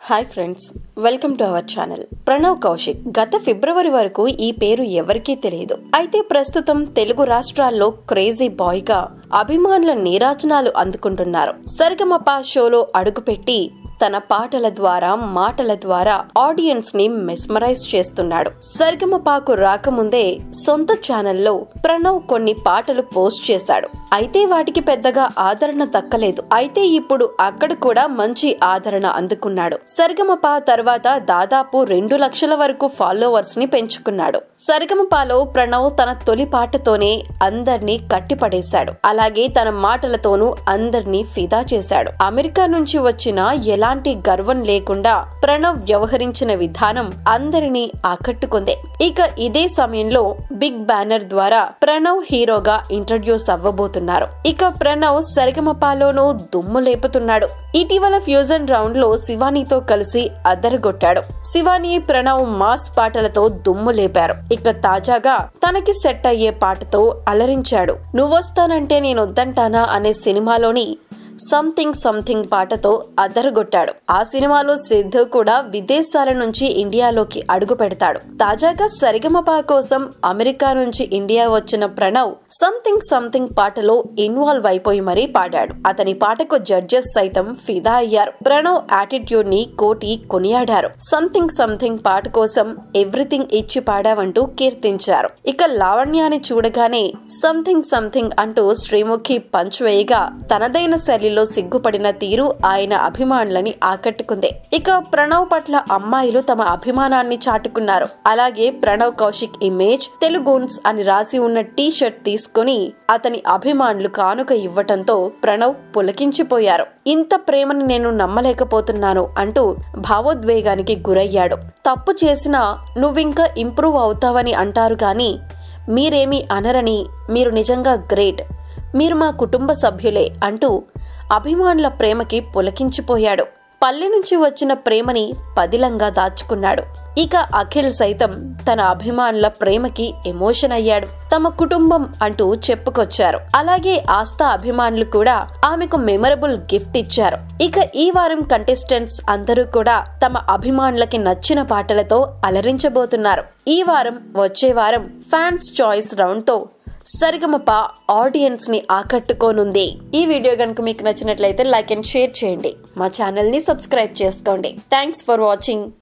hi friends welcome to our channel Pranav Kaushik గత February వరకు ఈ పేరు ఎవరికీ తెలియదు అయితే ప్రస్తుతం తెలుగు రాష్ట్రాల్లో క్రేజీ బాయ్ గా అభిమానుల నీరాజనాలు అందుకుంటున్నారు సరిగమప షోలో అడుగుపెట్టి తన పాటల ద్వారా మాటల ద్వారా ఆడియన్స్ ని మెస్మరైజ్ చేస్తున్నాడు సరిగమపాకు రాకముందే సొంత ఛానల్లో ప్రణవ్ కొన్ని పాటలు పోస్ట్ చేశాడు అయితే వాటికి పెద్దగా ఆదరణ దక్కలేదు అయితే ఇప్పుడు అక్కడ కూడా మంచి ఆదరణ అందుకున్నాడు సరిగమప తర్వాత దాదాపు రెండు లక్షల వరకు ఫాలోవర్స్ ని పెంచుకున్నాడు సరిగమపాలో ప్రణవ్ తన తొలి పాటతోనే అందర్నీ కట్టిపడేశాడు అలాగే తన మాటలతోనూ అందర్నీ ఫిదా చేశాడు అమెరికా నుంచి వచ్చిన ఎలాంటి గర్వం లేకుండా ప్రణవ్ వ్యవహరించిన విధానం అందరినీ ఆకట్టుకుంది ఇక ఇదే సమయంలో బిగ్ బ్యానర్ ద్వారా ప్రణవ్ హీరోగా ఇంట్రడ్యూస్ అవ్వబోతున్నారు ఇక ప్రణవ్ సరిగమపాలోనూ దుమ్ము లేపుతున్నాడు ఇటీవల ఫ్యూజన్ రౌండ్ లో శివానీతో కలిసి అద్దరగొట్టాడు శివాని ప్రణవ్ మాస్ పాటలతో దుమ్ము లేపారు ఇక తాజాగా తనకి సెట్ అయ్యే పాటతో అలరించాడు నువ్వొస్తానంటే నేనొద్దంటానా అనే సినిమాలోని సంథింగ్ సంథింగ్ పాటతో అద్దరగొట్టాడు ఆ సినిమాలో సిద్ధు కూడా విదేశాల నుంచి ఇండియాలోకి అడుగు పెడతాడు తాజాగా సరిగమపా కోసం అమెరికా నుంచి ఇండియా వచ్చిన ప్రణవ్ సంథింగ్ సంథింగ్ పాటలో ఇన్వాల్వ్ అయిపోయి మరీ పాడాడు అతని పాటకు జడ్జెస్ సైతం ఫిదా అయ్యారు ప్రణవ్ యాటిట్యూడ్ ని కోటి కొనియాడారు సంథింగ్ సంథింగ్ పాట కోసం ఎవ్రీథింగ్ ఇచ్చి పాడావంటూ కీర్తించారు ఇక లావణ్యాన్ని చూడగానే సంథింగ్ సంథింగ్ అంటూ శ్రీముఖి పంచ్ వేయగా తనదైన శైలిలో సిగ్గుపడిన తీరు ఆయన అభిమానులని ఆకట్టుకుంది ఇక ప్రణవ్ పట్ల అమ్మాయిలు తమ అభిమానాన్ని చాటుకున్నారు అలాగే ప్రణవ్ కౌశిక్ ఇమేజ్ తెలుగున్స్ అని రాసి ఉన్న టీ షర్ట్ తీసుకుని అతని అభిమానులు కానుక ఇవ్వటంతో ప్రణవ్ పులకించిపోయారు ఇంత ప్రేమని నేను నమ్మలేకపోతున్నాను అంటూ భావోద్వేగానికి గురయ్యాడు తప్పు చేసినా నువ్వింకా ఇంప్రూవ్ అవుతావని అంటారు కానీ మీరేమీ అనరని మీరు నిజంగా గ్రేట్ మీరు మా కుటుంబ సభ్యులే అంటూ అభిమానుల ప్రేమకి పులకించిపోయాడు పల్లె నుంచి వచ్చిన ప్రేమని పదిలంగా దాచుకున్నాడు ఇక అఖిల్ సైతం తన అభిమానుల ప్రేమకి ఎమోషన్ అయ్యాడు తమ కుటుంబం అంటూ చెప్పుకొచ్చారు అలాగే ఆస్థా అభిమానులు కూడా ఆమెకు మెమరబుల్ గిఫ్ట్ ఇచ్చారు ఇక ఈ వారం కంటెస్టెంట్స్ అందరూ కూడా తమ అభిమానులకి నచ్చిన పాటలతో అలరించబోతున్నారు ఈ వారం వచ్చే వారం ఫ్యాన్స్ చాయిస్ రౌండ్ తో సరిగమప ఆడియన్స్ ని ఆకట్టుకోనుంది ఈ వీడియో కనుక మీకు నచ్చినట్లయితే లైక్ అండ్ షేర్ చేయండి మా ఛానల్ ని సబ్స్క్రైబ్ చేసుకోండి థ్యాంక్స్ ఫర్ వాచింగ్